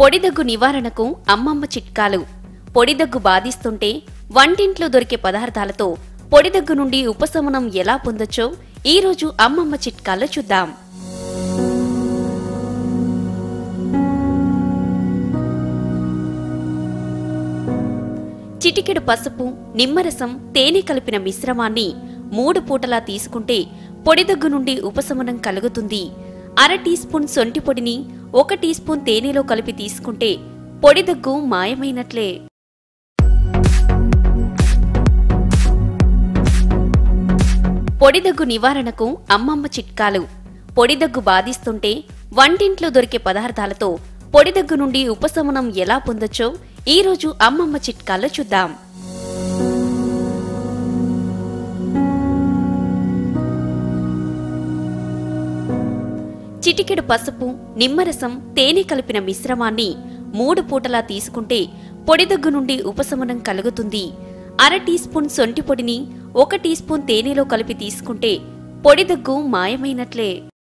పొడిదగ్గు నివారణకు అమ్మమ్మ చిట్కాలు పొడిదగ్గు బాధిస్తుంటే వంటింట్లో దొరికే పదార్థాలతో పొడిదగ్గు నుండి ఉపశమనం ఎలా పొందొచ్చో ఈ రోజు అమ్మమ్మ చిట్కాల్లో చూద్దాం చిటికెడు పసుపు నిమ్మరసం తేనె కలిపిన మిశ్రమాన్ని మూడు పూటలా తీసుకుంటే పొడిదగ్గు నుండి ఉపశమనం కలుగుతుంది అర టీ స్పూన్ సొంటి పొడిని ఒక టీ స్పూన్ తేనెలో కలిపి తీసుకుంటే పొడిదగ్గు మాయమైనట్లే పొడిదగ్గు నివారణకు అమ్మమ్మ చిట్కాలు పొడిదగ్గు బాధిస్తుంటే వంటింట్లో దొరికే పదార్థాలతో పొడిదగ్గు నుండి ఉపశమనం ఎలా పొందొచ్చో ఈ రోజు అమ్మమ్మ చిట్కాల్లో చూద్దాం చిటికెడు పసుపు నిమ్మరసం తేనె కలిపిన మిశ్రమాన్ని మూడు పూటలా తీసుకుంటే పొడిదగ్గు నుండి ఉపశమనం కలుగుతుంది అర టీ స్పూన్ సొంటి పొడిని ఒక టీ స్పూన్ తేనెలో కలిపి తీసుకుంటే పొడిదగ్గు మాయమైనట్లే